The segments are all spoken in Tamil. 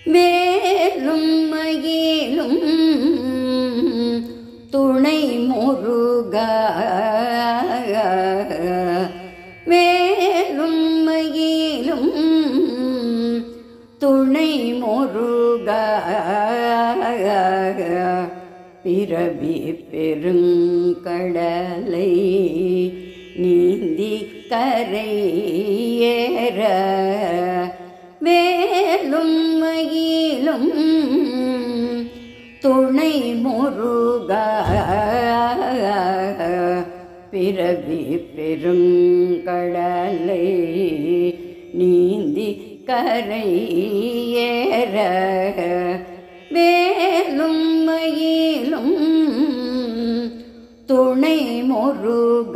வேலும் மயிலும் துணை முருக வேலும் மயிலும் துணை முருக பிறவி பெருங்கடலை நீந்தி கரையேற வேலும் மயிலும் துணை முருக பிறவி பெருங்கடலை நீந்தி கரையேற வேலும் மயிலும் துணை முருக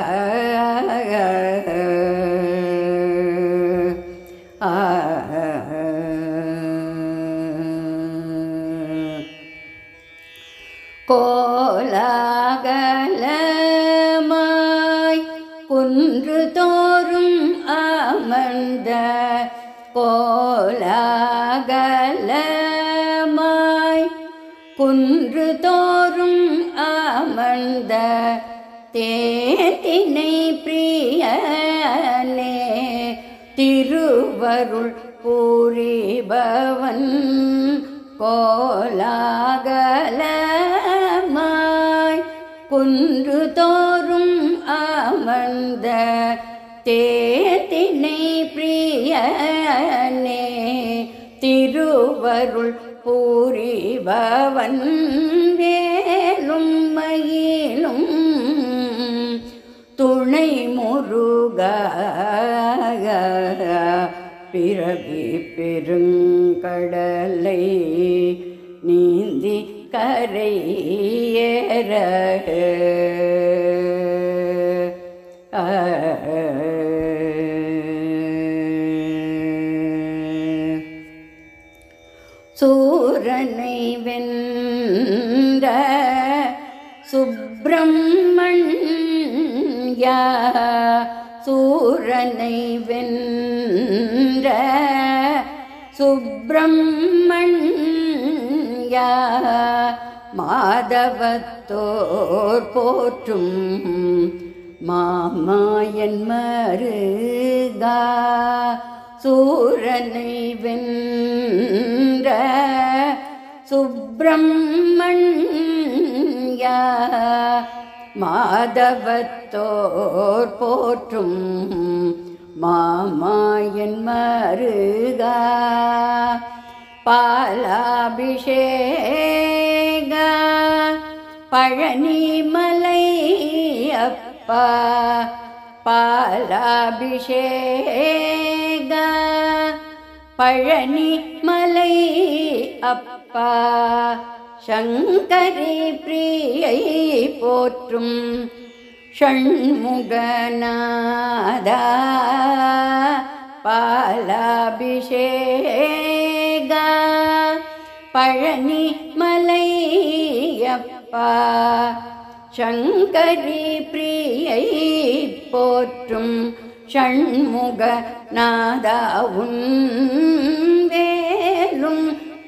ஆ கோலாகலமாய் குன்று தோறும் அமர்ந்த கோலாகலமாய் குன்று தோறும் அமர்ந்த தேத்தினை பிரியனே திருவருள் பூரிபவன் கோலாகலமாய் குன்று தோறும் அமர்ந்த தேத்தினை பிரியனே திருவருள் பூரிபவன் வேலும் மயிலும் துணை முருக பிறவி பெருங்கடலை நீந்தி கரையேற சூரனை வென்ற சுப்பிரமணியா சூரனை வென்ற சுப்பிரமணியா மாதவத்தோர் போற்றும் மாமாயன் மருகா சூரனை வென்ற சுப்பிரமணியா மாதவத்தோர் போற்றும் மாமாயன் மருகா பாலாபிஷேகா பழனிமலை அப்பா பாலாபிஷேகா பழனி மலை அப்பா சங்கரி பிரியை போற்றும் ஷண்முகநாதா பாலாபிஷேகா பழனி மலையப்பா சங்கரி பிரியை போற்றும் ஷண்முக நாதாவுன் வேலும்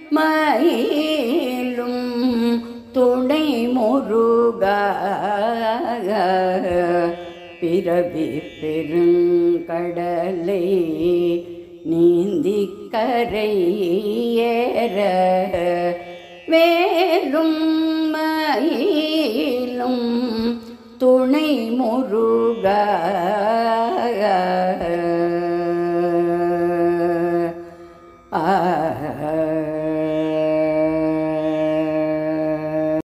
மயிலும் துணை முருக பிறவி பெருங்கடலை நீந்தி கரையேற வேலும் மயிலும் துணை முருக ஆ